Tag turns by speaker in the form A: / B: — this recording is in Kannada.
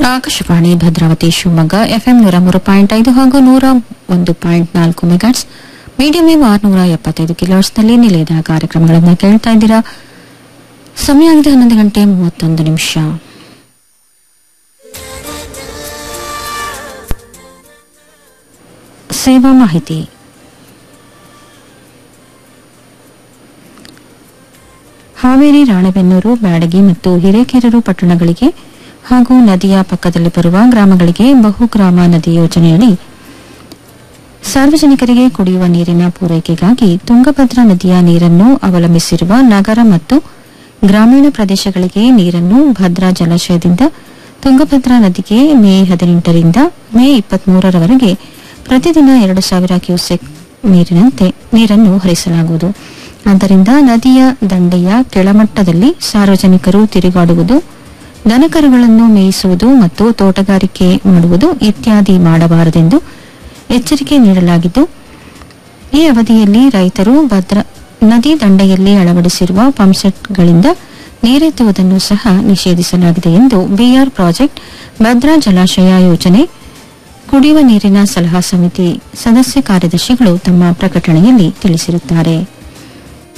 A: ಆಕಾಶವಾಣಿ ಭದ್ರಾವತಿ ಶಿವಮೊಗ್ಗ ಎಫ್ಎಂ ನೂರ ಮೂರು ಪಾಯಿಂಟ್ ಐದು ಹಾಗೂ ನೂರ ಒಂದು ಪಾಯಿಂಟ್ ನಾಲ್ಕು ಮೆಗಾಟ್ಸ್ ಮೀಡಿಯಂ ವೇವ್ ಆರುನೂರ ಎಪ್ಪತ್ತೈದು ಕಿಲೋಟ್ಸ್ನಲ್ಲಿ ನಿಲಯದ ಕಾರ್ಯಕ್ರಮಗಳನ್ನು ಕೇಳ್ತಾ ಇದ್ದೀರಾ ಸಮಯ ಆಗಿದೆ ಹನ್ನೊಂದು ಗಂಟೆ ಮೂವತ್ತೊಂದು ನಿಮಿಷ ಸೇವಾ ಮಾಹಿತಿ ಹಾವೇರಿ ರಾಣೆಬೆನ್ನೂರು ಬ್ಯಾಡಗಿ ಮತ್ತು ಹಿರೇಕೆರೂರು ಪಟ್ಟಣಗಳಿಗೆ ಹಾಗೂ ನದಿಯ ಪಕ್ಕದಲ್ಲಿ ಬರುವ ಗ್ರಾಮಗಳಿಗೆ ಬಹುಗ್ರಾಮ ನದಿ ಯೋಜನೆಯಡಿ ಸಾರ್ವಜನಿಕರಿಗೆ ಕುಡಿಯುವ ನೀರಿನ ಪೂರೈಕೆಗಾಗಿ ತುಂಗಭದ್ರಾ ನದಿಯ ನೀರನ್ನು ಅವಲಂಬಿಸಿರುವ ನಗರ ಮತ್ತು ಗ್ರಾಮೀಣ ಪ್ರದೇಶಗಳಿಗೆ ನೀರನ್ನು ಭದ್ರಾ ಜಲಾಶಯದಿಂದ ತುಂಗಭದ್ರಾ ನದಿಗೆ ಮೇ ಹದಿನೆಂಟರಿಂದ ಮೇ ಇಪ್ಪತ್ಮೂರರವರೆಗೆ ಪ್ರತಿದಿನ ಎರಡು ಸಾವಿರ ಕ್ಯೂಸೆಕ್ ನೀರಿನಂತೆ ನೀರನ್ನು ಹರಿಸಲಾಗುವುದು ಆದ್ದರಿಂದ ನದಿಯ ದಂಡೆಯ ಕೆಳಮಟ್ಟದಲ್ಲಿ ಸಾರ್ವಜನಿಕರು ತಿರುಗಾಡುವುದು ದನಕರುಗಳನ್ನು ಮೇಯಿಸುವುದು ಮತ್ತು ತೋಟಗಾರಿಕೆ ಮಾಡುವುದು ಇತ್ಯಾದಿ ಮಾಡಬಾರದೆಂದು ಎಚ್ಚರಿಕೆ ನೀಡಲಾಗಿದ್ದು ಈ ಅವಧಿಯಲ್ಲಿ ರೈತರು ಭದ್ರಾ ನದಿ ದಂಡೆಯಲ್ಲಿ ಅಳವಡಿಸಿರುವ ಪಂಪ್ಸೆಟ್ಗಳಿಂದ ನೀರೆತ್ತುವುದನ್ನು ಸಹ ನಿಷೇಧಿಸಲಾಗಿದೆ ಎಂದು ಬಿಆರ್ ಪ್ರಾಜೆಕ್ಟ್ ಭದ್ರಾ ಜಲಾಶಯ ಯೋಜನೆ ಕುಡಿಯುವ ನೀರಿನ ಸಲಹಾ ಸಮಿತಿ ಸದಸ್ಯ ಕಾರ್ಯದರ್ಶಿಗಳು ತಮ್ಮ ಪ್ರಕಟಣೆಯಲ್ಲಿ ತಿಳಿಸಿರುತ್ತಾರೆ